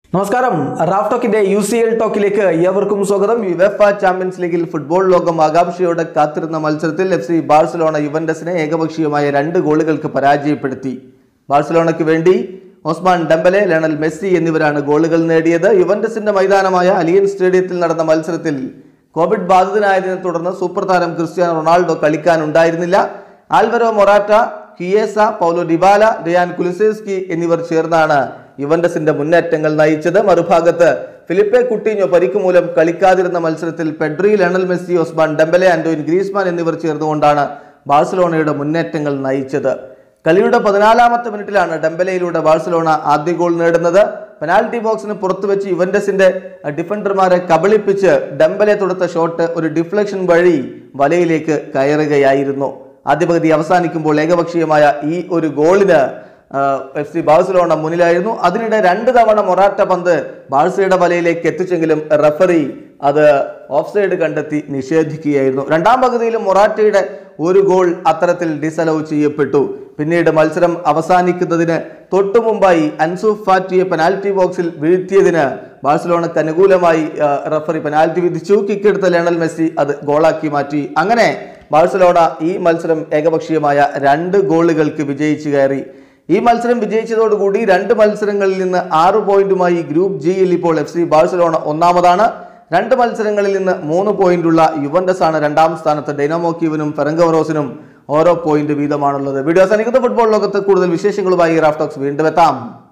നമസ്കാരം റാഫ് ടോക്കിന്റെ യു സി എൽ ടോക്കിലേക്ക് ഏവർക്കും സ്വാഗതം യുവെഫ ചാമ്പ്യൻസ് ലീഗിൽ ഫുട്ബോൾ ലോകം ആകാംക്ഷയോടെ കാത്തിരുന്ന മത്സരത്തിൽ എഫ് സി ബാഴ്സലോണ യുവന്റസിനെ ഏകപക്ഷീയമായ രണ്ട് ഗോളുകൾക്ക് പരാജയപ്പെടുത്തി ബാഴ്സലോണയ്ക്ക് വേണ്ടി ഓസ്മാൻ ഡംബലെ ലണൽ മെസ്സി എന്നിവരാണ് ഗോളുകൾ നേടിയത് യുവന്റസിന്റെ മൈതാനമായ അലിയൻ സ്റ്റേഡിയത്തിൽ നടന്ന മത്സരത്തിൽ കോവിഡ് ബാധിതനായതിനെ തുടർന്ന് സൂപ്പർ താരം ക്രിസ്ത്യാനോ റൊണാൾഡോ കളിക്കാനുണ്ടായിരുന്നില്ല Alvaro Morata Chiesa Paulo Dybala Dejan Kulusevski എന്നിവർ ചേർന്നാണ് യുവന്റസിന്റെ മുന്നേറ്റങ്ങൾ നയിച്ചത് മറുഭാഗത്ത് ഫിലിപ്പെ കുട്ടിഞ്ഞോ പരിക്ക് മൂലം കളിക്കാതിരുന്ന മത്സരത്തിൽ Pedri Lionel Messi Ousmane Dembele Antoine Griezmann എന്നിവർ ചേർന്നുകൊണ്ടാണ് ബാഴ്സലോണയുടെ മുന്നേറ്റങ്ങൾ നയിച്ചത് കളിയുടെ പതിനാലാമത്തെ മിനിറ്റിലാണ് ഡെമ്പലയിലൂടെ ബാഴ്സലോണ ആദ്യ ഗോൾ നേടുന്നത് പെനാൽറ്റി ബോക്സിന് പുറത്തുവെച്ച് യുവന്റസിന്റെ ഡിഫൻഡർമാരെ കബളിപ്പിച്ച് ഡെമ്പലെ തൊടുത്ത ഷോട്ട് ഒരു ഡിഫ്ലക്ഷൻ വഴി വലയിലേക്ക് കയറുകയായിരുന്നു ആദ്യ പകുതി അവസാനിക്കുമ്പോൾ ഏകപക്ഷീയമായ ഈ ഒരു ഗോളിന് എഫ് സി ബാഴ്സലോണ മുന്നിലായിരുന്നു അതിനിടെ രണ്ട് തവണ മൊറാറ്റ പന്ത് ബാഴ്സയുടെ വലയിലേക്ക് എത്തിച്ചെങ്കിലും റഫറി അത് ഓഫ് സൈഡ് കണ്ടെത്തി നിഷേധിക്കുകയായിരുന്നു രണ്ടാം പകുതിയിലും മൊറാറ്റയുടെ ഒരു ഗോൾ അത്തരത്തിൽ ഡിസലവ് ചെയ്യപ്പെട്ടു പിന്നീട് മത്സരം അവസാനിക്കുന്നതിന് തൊട്ടു മുമ്പായി അൻസു ഫാറ്റിയെ പെനാൽറ്റി ബോക്സിൽ വീഴ്ത്തിയതിന് ബാഴ്സലോണക്ക് അനുകൂലമായി ആ, റഫറി പെനാൽറ്റി വിധിച്ചു കിക്കെടുത്ത ലയണൽ മെസ്സി അത് ഗോളാക്കി മാറ്റി അങ്ങനെ ബാഴ്സലോണ ഈ മത്സരം ഏകപക്ഷീയമായ രണ്ട് ഗോളുകൾക്ക് വിജയിച്ചു കയറി ഈ മത്സരം വിജയിച്ചതോടുകൂടി രണ്ട് മത്സരങ്ങളിൽ നിന്ന് ആറ് പോയിന്റുമായി ഗ്രൂപ്പ് ജിയിൽ ഇപ്പോൾ എഫ് സി ബാഴ്സലോണ ഒന്നാമതാണ് രണ്ട് മത്സരങ്ങളിൽ നിന്ന് മൂന്ന് പോയിന്റുള്ള യുവന്റസ് ആണ് രണ്ടാം സ്ഥാനത്ത് ഡൈനാമോ കീവിനും ഫെറങ്കവറോസിനും ഓരോ പോയിന്റ് വീതമാണുള്ളത് വീഡിയോ അവസാനിക്കുന്ന ഫുട്ബോൾ ലോകത്ത് കൂടുതൽ വിശേഷങ്ങളുമായി റാഫ്റ്റോക്സ് വീണ്ടും എത്താം